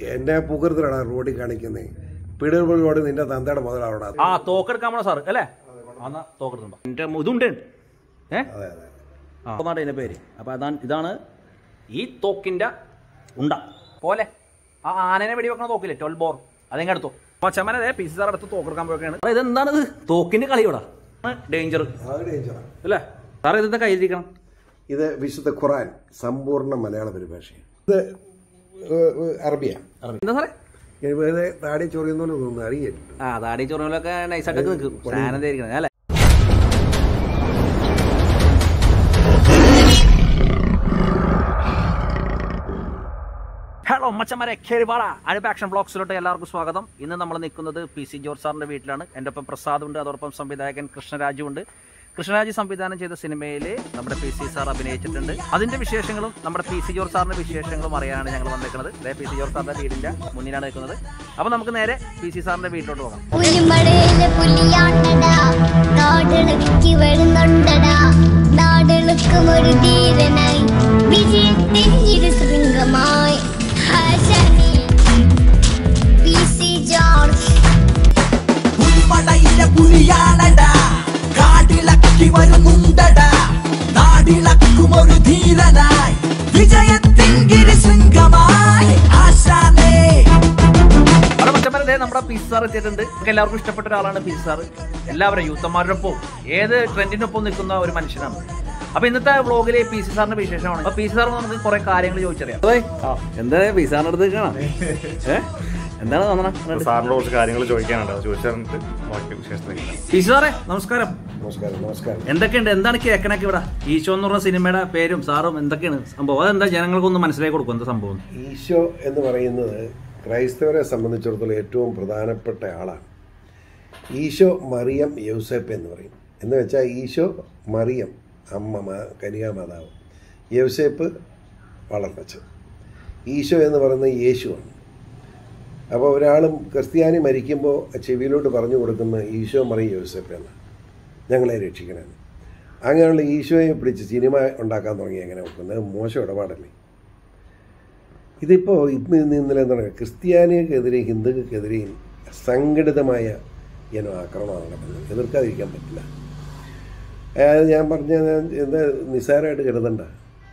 എന്നെ പുകൃത്തിലാണ് റോഡിൽ കാണിക്കുന്നത് പീഡർ റോഡ് നിന്റെ തന്തയുടെ മുതലാവണ ആ തോക്കെടുക്കാൻ പോണ സാറ് അല്ലേ എന്നാ തോക്കെടുത്തുണ്ടോ എന്റെ ഇതുണ്ട് ഏ അതെ അതെ ആ അതാണ് ഇതിന്റെ പേര് അപ്പൊ അതാണ് ഇതാണ് ഈ തോക്കിന്റെ ഉണ്ട പോലെ ആ ആനനെ വെടി വെക്കണ തോക്കില്ലേ ട്വൽവ് ബോർ അതെങ്ങനെ എടുത്തോ പച്ചമ്മനെ അതെ പി സി സാർ അടുത്ത് തോക്കെടുക്കാൻ പോയൊക്കെയാണ് ഇത് എന്താണിത് തോക്കിന്റെ കളി ഇവിടെ ഡേഞ്ചർ അത് ഡേഞ്ചറാണ് അല്ലേ സാർ ഇതെന്താ കയ്യിരിക്കണം ഇത് വിശുദ്ധ ഖുറാൻ സമ്പൂർണ്ണ മലയാള പരിഭാഷയാണ് ഇത് ഏഹ്, ഏഹ്, അറബിയാണ് എന്താ സാറേ വെറുതെ താടി ചൊറിയുന്ന പോലെ തോന്നുന്നു അറിയില്ല ആ താടി ചൊറികളൊക്കെ നൈസായിട്ട് നിൽക്കും സാധനം ധരിക്കണം അല്ലേ ഹലോ മച്ചന്മാരെ കേരിവാള അഴുപ്പ് ആക്ഷൻ ബ്ലോഗ്സിലോട്ട് എല്ലാവർക്കും സ്വാഗതം ഇന്ന് നമ്മൾ നിൽക്കുന്നത് പി സി ജോർജ് സാറിന്റെ വീട്ടിലാണ് എൻ്റെ ഒപ്പം പ്രസാദ് ഉണ്ട് അതോടൊപ്പം സംവിധായകൻ കൃഷ്ണരാജു ഉണ്ട് കൃഷ്ണരാജ് സംവിധാനം ചെയ്ത സിനിമയിൽ നമ്മുടെ പി സി സാർ അഭിനയിച്ചിട്ടുണ്ട് അതിന്റെ വിശേഷങ്ങളും നമ്മുടെ പി സി ജോർജ് സാറിന്റെ വിശേഷങ്ങളും അറിയാനാണ് ഞങ്ങൾ വന്നിരിക്കുന്നത് അതായത് പി സി ജോർജ് സാറിന്റെ വീടിന്റെ മുന്നിലാണ് നിൽക്കുന്നത് അപ്പോൾ നമുക്ക് നേരെ പി സി സാറിന്റെ വീട്ടിലോട്ട് പോകാം പുലിമടയിലെ പുലിയാണ്ടടാ നാടിളക്കി വരുന്നുണ്ടടാ നാടിളക്കും ഒരു ധീരനായി വിജയത്തിൻ ഇരുശൃംഗമായി ഹാഷനി പി സി ജോർജ് പുലിമടയിലെ പുലിയാണടാ കാടിളക്കി വരുന്നുണ്ടടാ നാടിളക്കും ഒരു ധീരനായി വിജയത്തിൻ ഗിരിശൃംഗമായി ആശാനേ അവിടെ മച്ചന്മാരെ ദേ നമ്മുടെ പി സാർ എത്തിയിട്ടുണ്ട് നമുക്ക് എല്ലാവർക്കും ഇഷ്ടപ്പെട്ട ഒരാളാണ് പി സാർ എല്ലാവരും യൂത്തന്മാരുടെ ഒപ്പം ഏത് ട്രെൻഡിനൊപ്പം നിൽക്കുന്ന ഒരു മനുഷ്യനാണ് അപ്പൊ ഇന്നത്തെ വ്ളോഗില് പി സി സാറിന്റെ വിശേഷമാണ് അപ്പൊ പി സി സാർ നമുക്ക് കുറെ കാര്യങ്ങൾ ചോദിച്ചറിയാം അതെ എന്താ പി സാറിന്റെ അടുത്ത് കാണാം എന്താണ് തോന്നണം സാറിനോട് കുറച്ച് കാര്യങ്ങൾ ചോദിക്കാനുണ്ട് അത് ചോദിച്ചു തന്നിട്ട് ബാക്കി വിശേഷത്തിലേക്ക് പി സി സാറേ നമസ്കാരം നമസ്കാരം നമസ്കാരം എന്തൊക്കെയുണ്ട് എന്താണ് കേക്കണൊക്കെ ഇവിടെ ഈശോ എന്ന് പറഞ്ഞ സിനിമയുടെ പേരും സാറും എന്തൊക്കെയാണ് സംഭവം അതെന്താ ജനങ്ങൾക്കൊന്ന് മനസ്സിലാക്കി കൊടുക്കും എന്താ സംഭവം ഈശോ എന്ന് പറയുന്നത് ക്രൈസ്തവരെ സംബന്ധിച്ചിടത്തോളം ഏറ്റവും പ്രധാനപ്പെട്ട ആളാണ് ഈശോ മറിയം യൗസേപ്പ് എന്ന് പറയും എന്ന് വെച്ചാൽ ഈശോ മറിയം അമ്മ മാ- കന്യാമാതാവ് യൗസേപ്പ് വളർത്തച്ഛൻ ഈശോ എന്ന് പറയുന്നത് യേശുവാണ് അപ്പോൾ ഒരാളും ക്രിസ്ത്യാനി മരിക്കുമ്പോൾ ചെവിയിലോട്ട് പറഞ്ഞു കൊടുക്കുന്ന ഈശോ മറിയം യൗസേപ്പ് എന്നാണ് ഞങ്ങളെ രക്ഷിക്കണമെന്ന് അങ്ങനെയുള്ള ഈശോയെ പിടിച്ച് സിനിമ ഉണ്ടാക്കാൻ തുടങ്ങി എങ്ങനെ നോക്കുന്നത് അത് മോശം ഇടപാടല്ലേ ഇതിപ്പോൾ ഇന്ന് ഇന്ന് ഇന്നലെ എന്താ പറയുക ക്രിസ്ത്യാനികൾക്കെതിരെയും ഹിന്ദുക്കൾക്കെതിരെയും സംഘടിതമായ ഇനം ആക്രമണമാണ് നടക്കുന്നത് എതിർക്കാതിരിക്കാൻ പറ്റില്ല അതായത് ഞാൻ പറഞ്ഞ എന്താ നിസ്സാരമായിട്ട് കരുതണ്ട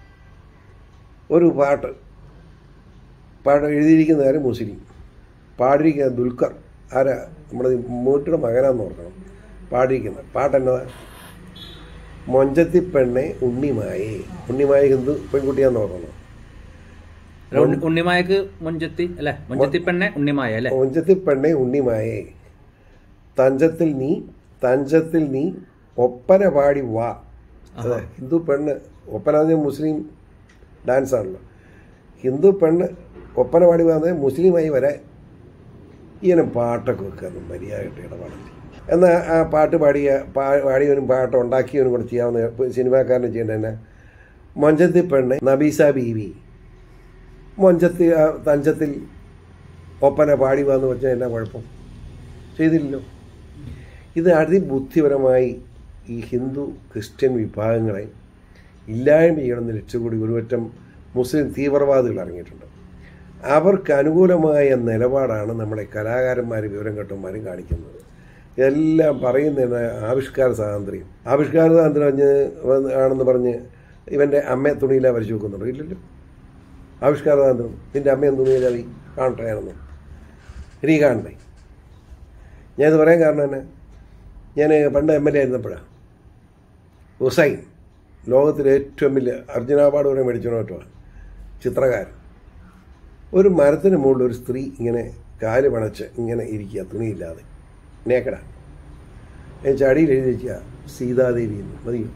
ഒരു പാട്ട് പാട്ട് എഴുതിയിരിക്കുന്ന ആരും മുസ്ലിം പാടിയിരിക്കുന്ന ദുൽഖർ ആരാ നമ്മുടെ മൂട്ടിയുടെ മകനാന്ന് ഓർക്കണം പാടിയിരിക്കുന്നത് പാട്ടെന്നതാ മൊഞ്ചത്തി പെണ്ണെ ഉണ്ണിമായേ ഉണ്ണിമായ ഹിന്ദു പെൺകുട്ടിയാന്ന് ഓർക്കണം ഉണ്ണി- ഉണ്ണിമായക്ക് മുഞ്ചത്തി അല്ലെ മുഞ്ചത്തി പെണ്ണെ ഉണ്ണിമായ അല്ലെ മൊഞ്ചത്തി പെണ്ണെ ഉണ്ണിമായേ തഞ്ചത്തിൽ നീ തഞ്ചത്തിൽ നീ ഒപ്പന പാടി വാ അതെ ഹിന്ദു പെണ്ണ് ഒപ്പന എന്ന് പറഞ്ഞാൽ മുസ്ലിം ഡാൻസ് ആണല്ലോ ഹിന്ദു പെണ്ണ് ഒപ്പന പാടി വന്നത് മുസ്ലിമായി വരാൻ ഇങ്ങനെ പാട്ടൊക്കെ വെക്കാനും മര്യാദയായിട്ട് ഇടപാടില്ല എന്നാൽ ആ പാട്ട് പാടിയ പാ- പാടിയവനും പാട്ട് ഉണ്ടാക്കിയവനും കൂടെ ചെയ്യാവുന്ന ഇപ്പൊ സിനിമാക്കാരനും ചെയ്യേണ്ട തന്നെ മൊഞ്ചത്തി പെണ്ണ് നബീസ ബീവി മൊഞ്ചത്തി ആ തഞ്ചത്തിൽ ഒപ്പന പാടി വന്ന് വെച്ചാൽ എന്നാ കുഴപ്പം ചെയ്തില്ലല്ലോ ഇത് അതിബുദ്ധിപരമായി ഈ ഹിന്ദു ക്രിസ്ത്യൻ വിഭാഗങ്ങളെ ഇല്ലായ്മ ചെയ്യണമെന്ന് ലക്ഷ്യക്കൂടി ഒരുപറ്റം മുസ്ലിം തീവ്രവാദികൾ ഇറങ്ങിയിട്ടുണ്ട് അവർക്ക് അനുകൂലമായ നിലപാടാണ് നമ്മുടെ കലാകാരന്മാർ വിവരം കെട്ടന്മാരും കാണിക്കുന്നത് എല്ലാം പറയുന്നതിന് ആവിഷ്കാര സ്വാതന്ത്ര്യം ആവിഷ്കാര സ്വാതന്ത്ര്യം പറഞ്ഞ് വന്ന് ആണെന്ന് പറഞ്ഞ് ഇവൻ്റെ അമ്മയെ തുണിയിലാണ് വരച്ചു വെക്കുന്നുണ്ടോ ഇല്ലല്ലോ ആവിഷ്കാര സ്വാതന്ത്ര്യം നിൻ്റെ അമ്മയും തുണിയിലാവി കാണട്ടെ ആണെന്ന് എനിക്ക് കാണണ്ടേ ഞാനിത് പറയാൻ കാരണം തന്നെ ഞാൻ പണ്ട് എം എൽ എ ആയിരുന്നപ്പോഴാണ് ഹുസൈൻ ലോകത്തിലെ ഏറ്റവും വലിയ അർജുന അവാർഡ് വരെ മേടിച്ചോട്ടോ ചിത്രകാരൻ ഒരു മരത്തിന് മുകളിൽ ഒരു സ്ത്രീ ഇങ്ങനെ കാല് പണച്ച് ഇങ്ങനെ ഇരിക്കുക തുണിയില്ലാതെ നേക്കടാ ഞാൻ ചടിയിൽ എഴുതി വെക്കുക സീതാദേവി എന്ന് മതിയോ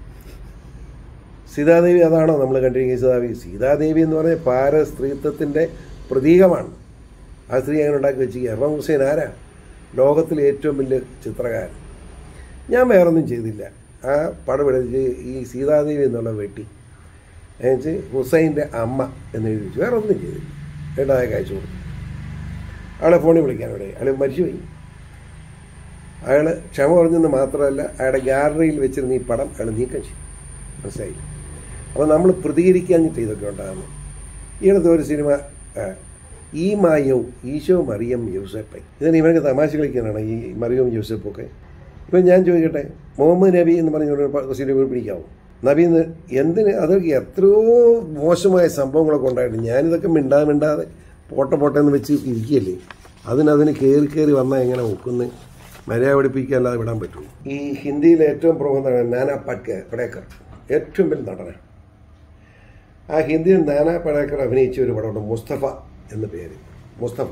സീതാദേവി അതാണോ നമ്മൾ കണ്ടിരിക്കുന്നത് സീതാദേവി സീതാദേവി എന്ന് പറഞ്ഞാൽ പാര സ്ത്രീത്വത്തിൻ്റെ പ്രതീകമാണ് ആ സ്ത്രീ അങ്ങനെ ഉണ്ടാക്കി വെച്ചിരിക്കുക എറം ഹുസൈൻ ആരാ ലോകത്തിലെ ഏറ്റവും വലിയ ചിത്രകാരൻ ഞാൻ വേറൊന്നും ചെയ്തില്ല ആ പടം എടുത്ത് ഈ സീതാദേവി എന്നുള്ള വെട്ടി എന്നുവെച്ച് ഹുസൈൻ്റെ അമ്മ എന്ന് എഴുതി വെച്ചു വേറെ ഒന്നും ചെയ്തില്ല ഏട്ടതായ അയച്ചു കൊടുത്തു ആളെ ഫോണിൽ വിളിക്കാൻ ഇവിടെ അയാൾ മരിച്ചുപോയി അയാൾ ക്ഷമ പറഞ്ഞെന്ന് മാത്രമല്ല അയാളുടെ ഗാലറിയിൽ വെച്ചിരുന്ന ഈ പടം അയാൾ നീക്കം ചെയ്തു മനസ്സിലായില്ല അപ്പോൾ നമ്മൾ പ്രതികരിക്കാഞ്ഞിട്ട് ഇതൊക്കെ ഉണ്ടാകുന്നു ഈ അടുത്ത ഒരു സിനിമ ആ, ഈ മായവും ഈശോ മറിയം യൂസഫെ ഇതിന് ഇവനൊക്കെ തമാശ കളിക്കാനാണ് ഈ മറിയവും യൂസഫൊക്കെ ഇപ്പം ഞാൻ ചോദിക്കട്ടെ മുഹമ്മദ് നബി എന്ന് പറഞ്ഞുകൊണ്ട് ക്വസ്റ്റ്യൻ പിടിക്കാവും നബി എന്ന് എന്തിന് അതൊക്കെ എത്രയോ മോശമായ സംഭവങ്ങളൊക്കെ ഉണ്ടായിട്ടുണ്ട് ഞാനിതൊക്കെ മിണ്ടാതെ മിണ്ടാതെ പോട്ടെ പോട്ടെ എന്ന് വെച്ച് ഇരിക്കുകയല്ലേ അതിനതിന് കയറി കയറി വന്നാൽ എങ്ങനെ ഒക്കുന്ന മര്യാദ പഠിപ്പിക്കുക അല്ലാതെ വിടാൻ പറ്റുള്ളൂ ഈ ഹിന്ദിയിലെ ഏറ്റവും പ്രമുഖ നടൻ നാനാ പട്കെ പടേക്കർ ഏറ്റവും വലിയ നടനാണ് ആ ഹിന്ദിയിൽ നാനാ പടേക്കർ അഭിനയിച്ച ഒരു പടമുണ്ട് മുസ്തഫ എന്ന പേര് മുസ്തഫ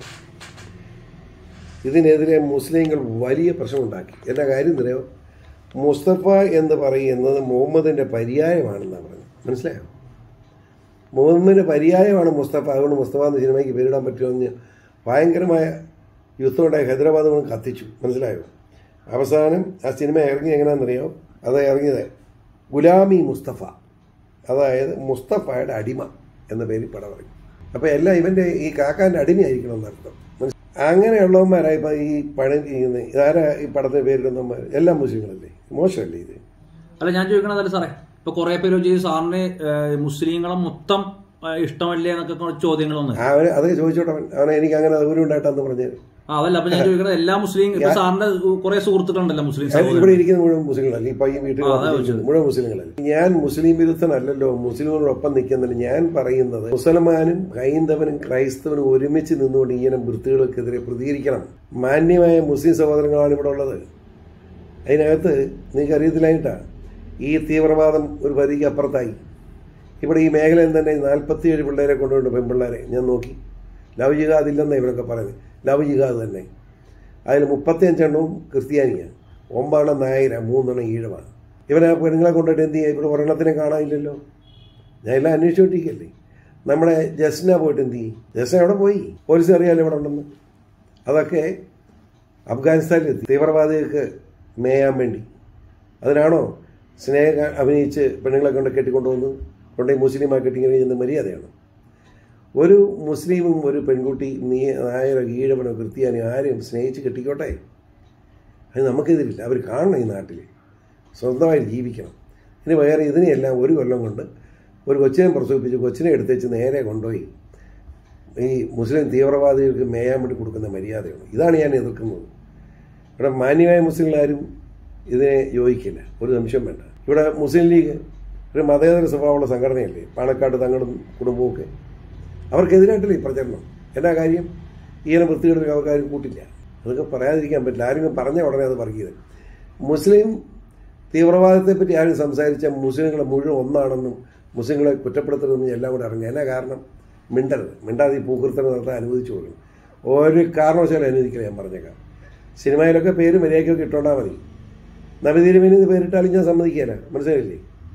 ഇതിനെതിരെ മുസ്ലിങ്ങൾ വലിയ പ്രശ്നമുണ്ടാക്കി എന്താ കാര്യം അറിയോ മുസ്തഫ എന്ന് പറയുന്നത് മുഹമ്മദിൻ്റെ പര്യായമാണെന്നാണ് പറഞ്ഞത് മനസ്സിലായോ മുഹമ്മദിൻ്റെ പര്യായമാണ് മുസ്തഫ അതുകൊണ്ട് മുസ്തഫ എന്ന സിനിമയ്ക്ക് പേരിടാൻ പറ്റുമെന്ന് ഭയങ്കരമായ യുദ്ധമുണ്ടായി ഹൈദരാബാദ് മുഴുവൻ കത്തിച്ചു മനസ്സിലായോ അവസാനം ആ സിനിമ ഇറങ്ങി എങ്ങനെയാണെന്നറിയോ അത് ഇറങ്ങിയത് ഗുലാമി മുസ്തഫ അതായത് മുസ്തഫയുടെ അടിമ എന്ന പേരിൽ പടം ഇറങ്ങി അപ്പോൾ എല്ലാം ഇവൻ്റെ ഈ കാക്കാൻ്റെ അടിമയായിരിക്കണം എന്നർത്ഥം മനസ്സി- അങ്ങനെയുള്ളവന്മാരായി ഇപ്പം ഈ പണി ചെയ്യുന്ന ഇതാരാ ഈ പടത്തിന് പേരിടുന്നവന്മാർ എല്ലാം മുസ്ലിങ്ങളല്ലേ മോശമല്ലേ ഇത് അല്ല ഞാൻ ചോദിക്കണതല്ല സാറേ ഇപ്പൊ കുറെ പേര് ചോദിച്ചു സാറിന് ഏഹ്, മുസ്ലിങ്ങളെ മൊത്തം ഏഹ്, ഇഷ്ടമല്ലേ എന്നൊക്കെ കുറച്ച് ചോദ്യങ്ങൾ വന്നു അവന് അതൊക്കെ ചോദിച്ചോട്ടെ അവൻ അവനെ എനിക്ക് അങ്ങനെ ദൂരം ഉണ്ടായിട്ടെന്ന് പറഞ്ഞത് ആ അതല്ല അപ്പൊ ഞാൻ ചോദിക്കണത് എല്ലാ മുസ്ലിം ഇപ്പൊ സാറിന്റെ കുറെ സുഹൃത്തുക്കളുണ്ടല്ലോ മുസ്ലിം ഇവിടെ സഹോദരൻ ഇരിക്കുന്ന മുഴുവൻ മുസ്ലിങ്ങളല്ല ഇപ്പൊ ഈ വീട്ടിൽ ആ, അതാ വന്നിരിക്കുന്നത് ചോദിച്ചത്. മുഴുവൻ മുസ്ലിങ്ങളല്ല ഞാൻ മുസ്ലിം വിരുദ്ധനല്ലല്ലോ മുസ്ലിങ്ങളോടൊപ്പം നിൽക്കുന്നില്ല ഞാൻ പറയുന്നത് മുസൽമാനും ഹൈന്ദവനും ക്രൈസ്തവനും ഒരുമിച്ച് നിന്നുകൊണ്ട് ഇങ്ങനെ വൃത്തികൾക്കെതിരെ പ്രതികരിക്കണം മാന്യമായ മുസ്ലിം സഹോദരങ്ങളാണ് ഇവിടെ ഉള്ളത് അതിനകത്ത് നിങ്ങൾക്ക് അറിയത്തില്ലായിട്ടാണ് ഈ തീവ്രവാദം ഒരു പരിധിക്ക് അപ്പുറത്തായി ഇവിടെ ഈ മേഖലയിൽ തന്നെ നാൽപ്പത്തിയേഴ് പിള്ളേരെ കൊണ്ടുപോയിട്ട് പെൺപിള്ളേരെ ഞാൻ നോക്കി ലവ് ജിഹാദ് ഇല്ലെന്നാണ് ഇവരൊക്കെ പറയുന്നത് ലവ് ജിഹാദ് തന്നെ അതിൽ മുപ്പത്തിയഞ്ചെണ്ണവും ക്രിസ്ത്യാനിയാണ് ഒമ്പതെണ്ണം നായര മൂന്നെണ്ണം ഈഴമാണ് ഇവനെ പെണ്ണുങ്ങളെ കൊണ്ടിട്ട് എന്ത് ചെയ്യുക ഇവിടെ ഒരെണ്ണത്തിനെ കാണാനില്ലല്ലോ ഞാൻ എല്ലാം അന്വേഷിച്ചോണ്ടിരിക്കല്ലേ നമ്മുടെ ജസ്ന പോയിട്ട് എന്ത് ചെയ്യും ജസ്ന എവിടെ പോയി പോലീസ് അറിയാലോ ഇവിടെ ഉണ്ടെന്ന് അതൊക്കെ അഫ്ഗാനിസ്ഥാനിലെത്തി തീവ്രവാദികൾക്ക് മേയാൻ വേണ്ടി അതിനാണോ സ്നേഹ അഭിനയിച്ച് പെണ്ണുങ്ങളെ കൊണ്ട് കെട്ടിക്കൊണ്ടുവന്ന് കൊണ്ടുപോയി മുസ്ലിമായി കെട്ടിങ്ങനെ ചെയ്യുന്ന മര്യാദയാണ് ഒരു മുസ്ലിമും ഒരു പെൺകുട്ടി നീ നായരോ ഈഴവനോ ക്രിസ്ത്യാനിയോ ആരെയും സ്നേഹിച്ച് കെട്ടിക്കോട്ടെ അത് നമുക്കെതിരില്ല അവർ കാണണം ഈ നാട്ടിൽ സ്വന്തമായി ജീവിക്കണം ഇനി വേറെ ഇതിനെയെല്ലാം ഒരു കൊല്ലം കൊണ്ട് ഒരു കൊച്ചിനെ പ്രസവിപ്പിച്ച് കൊച്ചിനെ എടുത്തേച്ച് നേരെ കൊണ്ടുപോയി ഈ മുസ്ലിം തീവ്രവാദികൾക്ക് മേയാൻ വേണ്ടി കൊടുക്കുന്ന മര്യാദയാണ് ഇതാണ് ഞാൻ എതിർക്കുന്നത് ഇവിടെ മാന്യമായ മുസ്ലിങ്ങളാരും ഇതിനെ യോജിക്കില്ല ഒരു സംശയം വേണ്ട ഇവിടെ മുസ്ലിം ലീഗ് ഒരു മതേതര സ്വഭാവമുള്ള സംഘടനയല്ലേ പാണക്കാട് തങ്ങളും കുടുംബവും ഒക്കെ അവർക്കെതിരായിട്ടല്ലേ ഈ പ്രചരണം എന്നാ കാര്യം ഈയനെ വൃത്തികേട് ആൾക്കാർ കൂട്ടില്ല അതൊക്കെ പറയാതിരിക്കാൻ പറ്റില്ല ആരെങ്കിലും പറഞ്ഞ ഉടനെ അത് പറയത് മുസ്ലിം തീവ്രവാദത്തെ പറ്റി ആരും സംസാരിച്ച മുസ്ലിങ്ങളെ മുഴുവൻ ഒന്നാണെന്നും മുസ്ലിങ്ങളെ കുറ്റപ്പെടുത്തരുതെന്നും എല്ലാം കൂടെ അറിഞ്ഞു എന്നാ കാരണം മിണ്ടരുത് മിണ്ടാതെ ഈ പൂക്കൃത്തനം നടത്താൻ അനുവദിച്ചു കൊടുക്കണം ഒരു കാരണവശാലും അനുവദിക്കില്ല ഞാൻ പറഞ്ഞേക്കാം സിനിമയിലൊക്കെ പേര് മര്യാദയ്ക്കൊക്കെ ഇട്ടോണ്ടാൽ മതി നബിതിരുമേനി പേരിട്ടാലും ഞാൻ സമ്മതിക്കില്ല മനസ്സിലായില്ലേ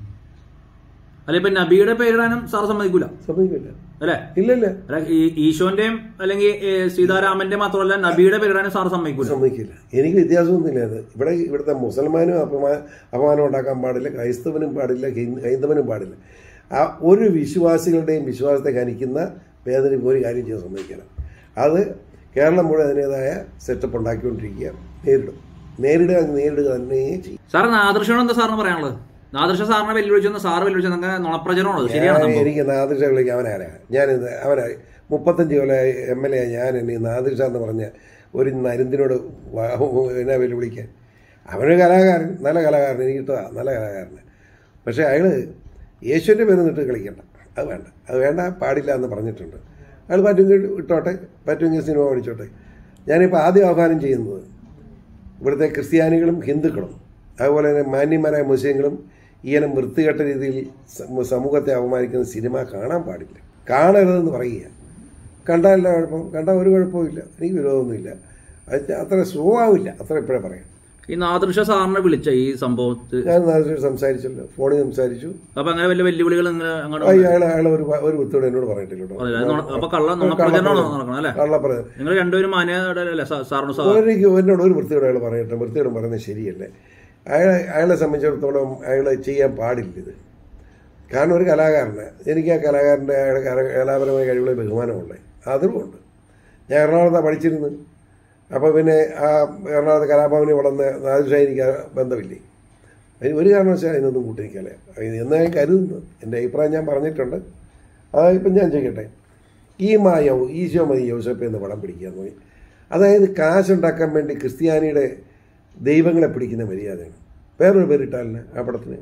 അല്ല ഇപ്പൊ നബിയുടെ പേരിടാനും സാർ സമ്മതിക്കൂല സമ്മതിക്കില്ല അല്ലെ ഇല്ലല്ല അല്ല ഈ ഈശോന്റെയും അല്ലെങ്കിൽ ഏ, സീതാരാമന്റെയും മാത്രമല്ല നബിയുടെ പേരിടാനും സാർ സമ്മതിക്കൂല സമ്മതിക്കില്ല എനിക്ക് വ്യത്യാസമൊന്നുമില്ല അത് ഇവിടെ ഇവിടുത്തെ മുസൽമാനും അപമാ അപമാനം ഉണ്ടാക്കാൻ പാടില്ല ക്രൈസ്തവനും പാടില്ല ഹിന്ദ- ഹൈന്ദവനും പാടില്ല ആ ഒരു വിശ്വാസികളുടെയും വിശ്വാസത്തെ ഹനിക്കുന്ന വേദന ഒരു കാര്യം ചെയ്യാൻ സമ്മതിക്കണം അത് കേരളം മുഴുവൻ അതിൻ്റെതായ സെറ്റപ്പ് ഉണ്ടാക്കിക്കൊണ്ടിരിക്കുക നേരിടും നേരിടുക നേരിടുക തന്നെ ചെയ്യും സാർ നാദൃശനോട് എന്താ സാറിന് പറയാനുള്ളത് നാദൃശ സാറിനെ വെല്ലുവിളിച്ചെന്ന് സാർ വെല്ലുവിളിച്ചത് അങ്ങനെ നുണപ്രചരണമാണ് ശരിയാണ് ഞാൻ സംഭവം എനിക്ക് നാദിർഷ വിളിക്കാൻ അവനാരാ ഞാനിത് അവനാ മുപ്പത്തഞ്ച് കൊല്ലം എം എൽ എ ഞാൻ എന്നെ നാദിർഷ എന്ന് പറഞ്ഞ ഒരു നരുന്തിനോട് വാ- എന്നാ വെല്ലുവിളിക്കാൻ അവനൊരു കലാകാരൻ നല്ല കലാകാരൻ എനിക്ക് ഇഷ്ടമാണ് നല്ല കലാകാരൻ പക്ഷേ അയാൾ യേശുവിൻ്റെ പേര് നിട്ട് കളിക്കണ്ട അത് വേണ്ട അത് വേണ്ട പാടില്ല എന്ന് പറഞ്ഞിട്ടുണ്ട് അയാൾ പറ്റുമെങ്കിൽ ഇട്ടോട്ടെ പറ്റുമെങ്കിൽ സിനിമ പഠിച്ചോട്ടെ ഞാനിപ്പോൾ ആദ്യം ആഹ്വാനം ചെയ്യുന്നത് ഇവിടുത്തെ ക്രിസ്ത്യാനികളും ഹിന്ദുക്കളും അതുപോലെ തന്നെ മാന്യന്മാരായ മുസ്ലിങ്ങളും ഈയനം വൃത്തികെട്ട രീതിയിൽ സ- സമൂഹത്തെ അപമാനിക്കുന്ന സിനിമ കാണാൻ പാടില്ല കാണരുതെന്ന് പറയുക കണ്ടാലല്ല കുഴപ്പം കണ്ടാൽ ഒരു കുഴപ്പമില്ല എനിക്ക് വിരോധമൊന്നുമില്ല അത് അത്ര സ്വഭാവമില്ല അത്ര ഇപ്പോഴേ പറയാം ഈ നാദൃശ സാറിനെ വിളിച്ച ഈ സംഭവത്തിൽ ഞാൻ നാളെ സംസാരിച്ചല്ലോ ഫോണിൽ സംസാരിച്ചു അപ്പൊ അങ്ങനെ വലിയ വെല്ലുവിളികൾ നിങ്ങൾ അങ്ങോട്ട് അയ്യോ, അയാൾ അയാൾ ഒരു വ- ഒരു വൃത്തിയോട് എന്നോട് പറഞ്ഞിട്ടില്ല കേട്ടോ. അതെ, അത് നുണ- അപ്പൊ കള്ള നുണപ്രചരണമാണ് നടക്കണം അല്ലേ കള്ളപ്രചരണം നിങ്ങൾ രണ്ടുപേരും മാന്യതല്ലേ സാറിന് സാർ എനിക്ക് എന്നോട് ഒരു വൃത്തിയോട് അയാൾ പറയട്ടെ വൃത്തിയോട് പറയുന്നത് ശരിയല്ലേ അയാളെ അയാളെ സംബന്ധിച്ചിടത്തോളം അയാൾ ചെയ്യാൻ പാടില്ല ഇത് കാരണം ഒരു കലാകാരന് എനിക്ക് ആ കലാകാരൻ്റെ അയാളുടെ കല- കലാപരമായ കഴിവുകളിൽ ബഹുമാനമുണ്ട് അതുകൊണ്ട് ഞാൻ എറണാകുളത്താണ് പഠിച്ചിരുന്നു അപ്പോൾ പിന്നെ ആ എറണാകുളത്ത് കലാഭവനിൽ വളർന്ന നാദിഷ എനിക്ക് ആ ബന്ധമില്ലേ അതിന് ഒരു കാരണവശാലും അതിനൊന്നും കൂട്ടിരിക്കല്ലേ എന്ന് ഞാൻ കരുതുന്നു എൻ്റെ അഭിപ്രായം ഞാൻ പറഞ്ഞിട്ടുണ്ട് അത് ഇപ്പം ഞാൻ ചെയ്യട്ടെ ഈ മായോ ഈശോ മതി യോസഫ് എന്ന് പടം പിടിക്കുക എന്ന് പറയും അതായത് കാശുണ്ടാക്കാൻ വേണ്ടി ക്രിസ്ത്യാനിയുടെ ദൈവങ്ങളെ പിടിക്കുന്ന മര്യാദയാണ് വേറൊരു പേരിട്ടാലിന് ആ പടത്തിന്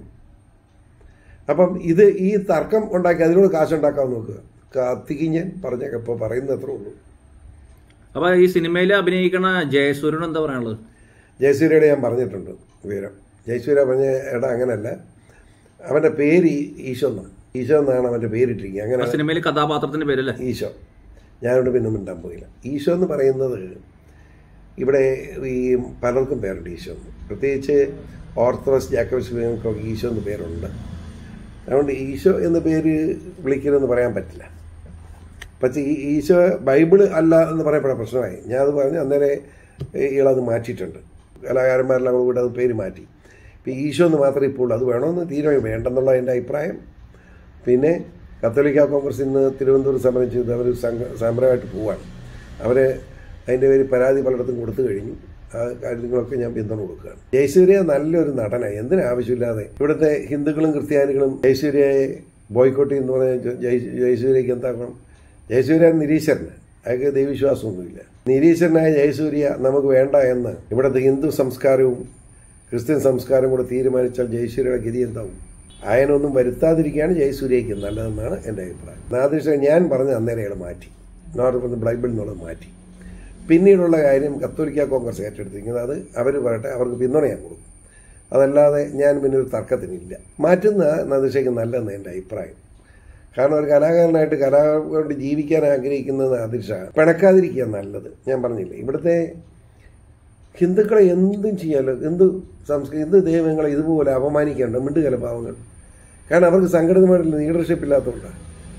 അപ്പം ഇത് ഈ തർക്കം ഉണ്ടാക്കി അതിനോട് കാശുണ്ടാക്കാൻ നോക്കുക കത്തിക്ക് ഞാൻ പറഞ്ഞേക്കാം ഇപ്പോൾ പറയുന്നത് അത്രേ ഉള്ളൂ അപ്പൊ ഈ സിനിമയിൽ അഭിനയിക്കണ ജയസൂര്യൻ എന്താ പറയാനുള്ളത് ജയസൂര്യയുടെ ഞാൻ പറഞ്ഞിട്ടുണ്ട് വിവരം ജയസൂര്യ പറഞ്ഞ എടാ അങ്ങനല്ല അവൻ്റെ പേര് ഈ- ഈശോ എന്നാണ് ഈശോ എന്നാണ് അവൻ്റെ പേരിട്ടിരിക്കുക അങ്ങനെ സിനിമയിൽ കഥാപാത്രത്തിന്റെ പേരല്ലേ ഈശോ ഞാനിവിടെ പിന്നെ മിണ്ടാൻ പോയില്ല ഈശോ എന്ന് പറയുന്നത് ഇവിടെ ഈ പലർക്കും പേരുണ്ട് ഈശോ എന്ന് പ്രത്യേകിച്ച് ഓർത്തഡോക്സ് ജാക്കബസ് വിഭാഗങ്ങൾക്കൊക്കെ ഈശോ എന്ന് പേരുണ്ട് അതുകൊണ്ട് ഈശോ എന്ന പേര് വിളിക്കരുതെന്ന് പറയാൻ പറ്റില്ല പക്ഷേ ഈ ഈശോ ബൈബിള് അല്ല എന്ന് പറയപ്പെടാൻ പ്രശ്നമായി ഞാൻ അത് പറഞ്ഞ് അന്നേരം ഇയാളത് മാറ്റിയിട്ടുണ്ട് കലാകാരന്മാരെല്ലാം കൂടെ അത് പേര് മാറ്റി ഇപ്പം ഈശോ എന്ന് മാത്രമേ ഇപ്പോൾ ഉള്ളൂ അത് വേണമെന്ന് തീരുമാനം വേണ്ടെന്നുള്ള എൻ്റെ അഭിപ്രായം പിന്നെ കത്തോലിക്ക കോൺഗ്രസ് ഇന്ന് തിരുവനന്തപുരം സമരം ചെയ്ത് അവർ സംഘ സമരമായിട്ട് പോവാണ് അവർ അതിൻ്റെ പേര് പരാതി പലയിടത്തും കൊടുത്തു കഴിഞ്ഞു ആ കാര്യങ്ങളൊക്കെ ഞാൻ പിന്തുണ കൊടുക്കുകയാണ് ജയസൂര്യ നല്ലൊരു നടനായി എന്തിനാവശ്യമില്ലാതെ ഇവിടുത്തെ ഹിന്ദുക്കളും ക്രിസ്ത്യാനികളും ജയസൂര്യയെ ബോയ്ക്കോട്ട് എന്ന് പറഞ്ഞാൽ ജയ- ജയസൂര്യയ്ക്ക് എന്താക്കണം ജയസൂര്യ നിരീശ്വരന് അയാൾക്ക് ദൈവവിശ്വാസമൊന്നുമില്ല നിരീശ്വരനായ ജയസൂര്യ നമുക്ക് വേണ്ട എന്ന് ഇവിടുത്തെ ഹിന്ദു സംസ്കാരവും ക്രിസ്ത്യൻ സംസ്കാരം കൂടെ തീരുമാനിച്ചാൽ ജയസൂര്യയുടെ ഗതി എന്താവും അയനൊന്നും വരുത്താതിരിക്കുകയാണ് ജയസൂര്യയ്ക്ക് നല്ലതെന്നാണ് എൻ്റെ അഭിപ്രായം നാദിഷ ഞാൻ പറഞ്ഞ അന്നേരം അയാൾ മാറ്റി നോർത്ത് ബൈബിൾ എന്നുള്ളത് മാറ്റി പിന്നീടുള്ള കാര്യം കത്തോലിക്ക കോൺഗ്രസ് ഏറ്റെടുത്തിരിക്കുന്നത് അത് അവർ പറയട്ടെ അവർക്ക് പിന്തുണ ഞാൻ കൊടുക്കും അതല്ലാതെ ഞാൻ പിന്നെ ഒരു തർക്കത്തിനില്ല മാറ്റുന്ന നദിഷയ്ക്ക് നല്ലതെന്ന് എൻ്റെ അഭിപ്രായം കാരണം ഒരു കലാകാരനായിട്ട് കലാ കൊണ്ട് ജീവിക്കാൻ ആഗ്രഹിക്കുന്ന നാദിഷ പിണക്കാതിരിക്കുക നല്ലത് ഞാൻ പറഞ്ഞില്ലേ ഇവിടുത്തെ ഹിന്ദുക്കളെ എന്തും ചെയ്യാലോ എന്ത് സംസ്കൃതി എന്ത് ദൈവങ്ങളെ ഇതുപോലെ അപമാനിക്കാണ്ട് മിണ്ടുകല പാവങ്ങൾ കാരണം അവർക്ക് സംഘടിതമായിട്ടുള്ള ലീഡർഷിപ്പ് ഇല്ലാത്തതുകൊണ്ടാണ്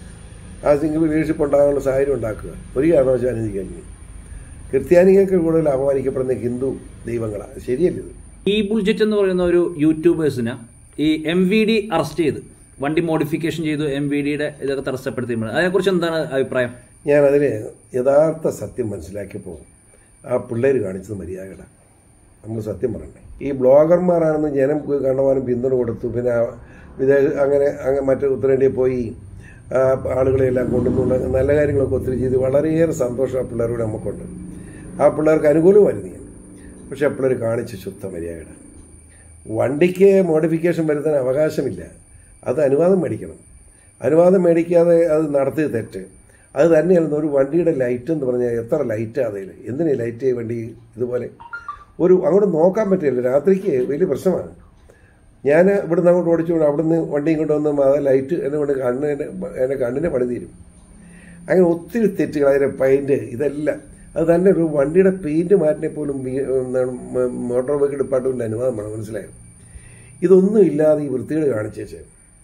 ആ സിംഗിൾ ലീഡർഷിപ്പ് ഉണ്ടാകാനുള്ള സാഹചര്യം ഉണ്ടാക്കുക ഒരു കാരണവശാലും അനുവദിക്കാൻ ഇനി ക്രിസ്ത്യാനികൾക്ക് കൂടുതൽ അപമാനിക്കപ്പെടുന്ന ഹിന്ദു ദൈവങ്ങളാണ് ശരിയല്ല ഇത് ഈ ബുൾജറ്റ് എന്ന് പറയുന്ന ഒരു യൂട്യൂബേഴ്സിനെ ഈ എം വി ഡി അറസ്റ്റ് ചെയ്ത് വണ്ടി മോഡിഫിക്കേഷൻ ചെയ്തു എം വി ഡിയുടെ ഇതൊക്കെ തടസ്സപ്പെടുത്തിയപ്പോൾ അതിനെക്കുറിച്ച് എന്താണ് അഭിപ്രായം ഞാൻ അതിൽ യഥാർത്ഥ സത്യം മനസ്സിലാക്കിയപ്പോൾ ആ പിള്ളേർ കാണിച്ചത് മര്യാദയുടെ നമ്മൾ സത്യം പറയണ്ടേ ഈ ബ്ലോഗർമാരാണെന്ന് ജനം കണ്ടവാനും പിന്തുണ കൊടുത്തു പിന്നെ ആ വിദേശ അങ്ങനെ അങ്ങനെ മറ്റു ഉത്തരേന്ത്യയിൽ പോയി ആ ആളുകളെല്ലാം കൊണ്ടുവന്നുകൊണ്ട് നല്ല കാര്യങ്ങളൊക്കെ ഒത്തിരി ചെയ്ത് വളരെയേറെ സന്തോഷം ആ പിള്ളേരോട് നമുക്കുണ്ട് ആ പിള്ളേർക്ക് അനുകൂലമായിരുന്നു ഞാൻ പക്ഷെ ആ പിള്ളേർ കാണിച്ച ശുദ്ധ മര്യാദയുടെ വണ്ടിക്ക് മോഡിഫിക്കേഷൻ വരുത്താൻ അവകാശമില്ല അത് അനുവാദം മേടിക്കണം അനുവാദം മേടിക്കാതെ അത് നടത്തിയത് തെറ്റ് അത് തന്നെയല്ല ഒരു വണ്ടിയുടെ ലൈറ്റ് എന്ന് പറഞ്ഞാൽ എത്ര ലൈറ്റാണ് അതിൽ എന്തിനാ ലൈറ്റ് വണ്ടി ഇതുപോലെ ഒരു അങ്ങോട്ട് നോക്കാൻ പറ്റില്ല രാത്രിക്ക് വലിയ പ്രശ്നമാണ് ഞാൻ ഇവിടുന്ന് അങ്ങോട്ട് ഓടിച്ചുകൊണ്ട് അവിടുന്ന് വണ്ടിയും കൊണ്ടുവന്ന് ആ ലൈറ്റ് എന്നെ കൊണ്ട് കണ്ണ് എന്നെ എൻ്റെ കണ്ണിനെ പണി തീരും അങ്ങനെ ഒത്തിരി തെറ്റുകൾ അതിൻ്റെ പെയിൻറ്റ് ഇതെല്ലാം അത് തന്നെ ഒരു വണ്ടിയുടെ പെയിൻറ്റ് മാറ്റിനെ പോലും വി- എന്താണ് മ- മോട്ടോർ വെഹിക്കിൾ ഡിപ്പാർട്ട്മെൻറ്റിൻ്റെ അനുവാദം വേണം മനസ്സിലായോ ഇതൊന്നും ഇല്ലാതെ ഈ വൃത്തികേട് കാണിച്ചേച്ച്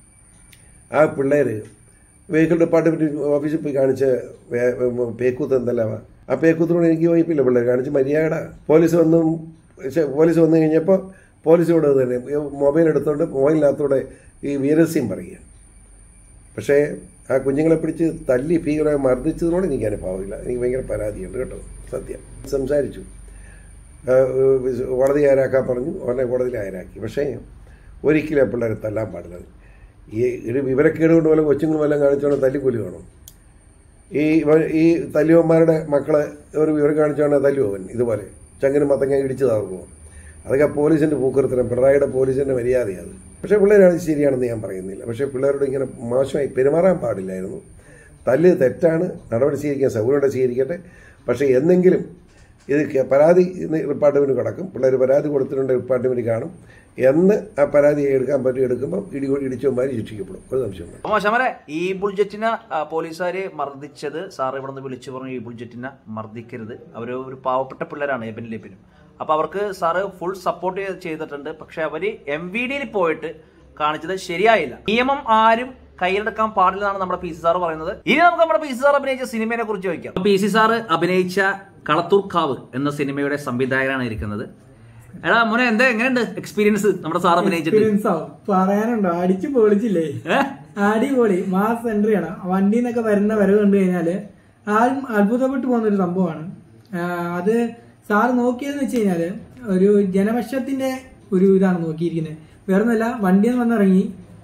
ആ പിള്ളേർ വെഹിക്കിൾ ഡിപ്പാർട്ട്മെൻറ്റ് ഓഫീസിൽ പോയി കാണിച്ച വേ- വേ- പേക്കൂത്ത് എന്തല്ലാവാ ആ പേക്കൂത്തിനോട് എനിക്ക് യോജിപ്പില്ല പിള്ളേർ കാണിച്ച് മര്യാദ പോലീസ് വന്നും പക്ഷേ പോലീസ് വന്നു കഴിഞ്ഞപ്പോൾ പോലീസോട് അത് തന്നെ മൊബൈൽ എടുത്തോണ്ട് മൊബൈലിനകത്തൂടെ ഈ വീരസ്യം പറയുക പക്ഷേ ആ കുഞ്ഞുങ്ങളെ പിടിച്ച് തല്ലി ഭീകരമായി മർദ്ദിച്ചതിനോട് എനിക്ക് അനുഭവമില്ല എനിക്ക് ഭയങ്കര പരാതിയുണ്ട് കേട്ടോ സത്യം സംസാരിച്ചു ആ, ഏഹ്, കോടതി ആരാക്കാൻ പറഞ്ഞു ഉടനെ കോടതിയിൽ ആരാക്കി പക്ഷേ ഒരിക്കലും ആ പിള്ളേരെ തല്ലാൻ പാടില്ല ഈ ഒരു വിവരക്കേട് കൊണ്ട് വല്ല കൊച്ചുങ്ങളും വല്ലതും കാണിച്ചോണ്ട് തല്ലിക്കൊല്ലു വേണം ഈ ഇവ- ഈ തല്ലിയവന്മാരുടെ മക്കളെ ഒരു വിവരം കാണിച്ചോണ്ട് തല്ലുവൻ ഇതുപോലെ ചങ്ങിന് മത്തങ്ങ ഇടിച്ചു താർക്കുമോ അതൊക്കെ പോലീസിന്റെ പൂക്കൃത്തരം പിണറായിയുടെ പോലീസിന്റെ മര്യാദയാണ് പക്ഷേ പിള്ളേരാണ് ശരിയാണെന്ന് ഞാൻ പറയുന്നില്ല പക്ഷേ പിള്ളേരോട് ഇങ്ങനെ മോശമായി പെരുമാറാൻ പാടില്ലായിരുന്നു തല്ല് തെറ്റാണ് നടപടി സ്വീകരിക്കാൻ സൗകര്യം സ്വീകരിക്കട്ടെ പക്ഷേ എന്നെങ്കിലും ഇത് കെ- പരാതി ഡിപ്പാർട്ട്മെന്റ് കിടക്കും പിള്ളേർ പരാതി കൊടുത്തിട്ടുണ്ട് ഡിപ്പാർട്ട്മെന്റ് കാണും എന്ന് ആ പരാതി എടുക്കാൻ പറ്റും എടുക്കുമ്പോൾ ഇടി ഇടിച്ചവന്മാർ ശിക്ഷിക്കപ്പെടും ഒരു സംശയമില്ല അപ്പൊ ശമരെ ഈ ബുൾജറ്റിനെ പോലീസുകാര് മർദ്ദിച്ചത് സാർ ഇവിടെ നിന്ന് വിളിച്ചു പറഞ്ഞു ഈ ബുൾജറ്റിനെ മർദ്ദിക്കരുത് അവർ ഒരു പാവപ്പെട്ട പിള്ളേരാണ് എബിനും ലെബിനും അപ്പൊ അവർക്ക് സാറ് ഫുൾ സപ്പോർട്ട് ചെയ്തിട്ടുണ്ട് പക്ഷെ അവര് എം വി ഡിയിൽ പോയിട്ട് കാണിച്ചത് ശരിയായില്ല നിയമം ആരും കയ്യിലെടുക്കാൻ പാടില്ലെന്നാണ് നമ്മുടെ പി സി സാർ പറയുന്നത് ഇനി നമുക്ക് നമ്മുടെ പി സി സാർ അഭിനയിച്ച സിനിമയെ കുറിച്ച് ചോദിക്കാം പി സി സാർ അഭിനയിച്ച കളത്തൂർക്കാവ് എന്ന സിനിമയുടെ സംവിധായകനാണ് ഇരിക്കുന്നത് എടാ മോനെ എന്താ എങ്ങനെയുണ്ട് എക്സ്പീരിയൻസ് നമ്മുടെ സാർ അഭിനയിച്ചിട്ട് എക്സ്പീരിയൻസ് ആവും പറയാനുണ്ടോ അടിച്ചു പൊളിച്ചില്ലേ ഏഹ് അടിപൊളി മാസ് എൻട്രി ആണ് വണ്ടിയിൽ നിന്നൊക്കെ വരുന്ന വരവ് കണ്ടു കഴിഞ്ഞാല് ആരും അത്ഭുതപ്പെട്ടു പോകുന്ന ഒരു സംഭവമാണ് ആ, അത് സാറ് നോക്കിയതെന്ന് വെച്ച് കഴിഞ്ഞാല് ഒരു ജനപക്ഷത്തിന്റെ ഒരു ഇതാണ് നോക്കിയിരിക്കുന്നത് വേറെ ഒന്നല്ല വണ്ടിയിൽ നിന്ന് വന്നിറങ്ങി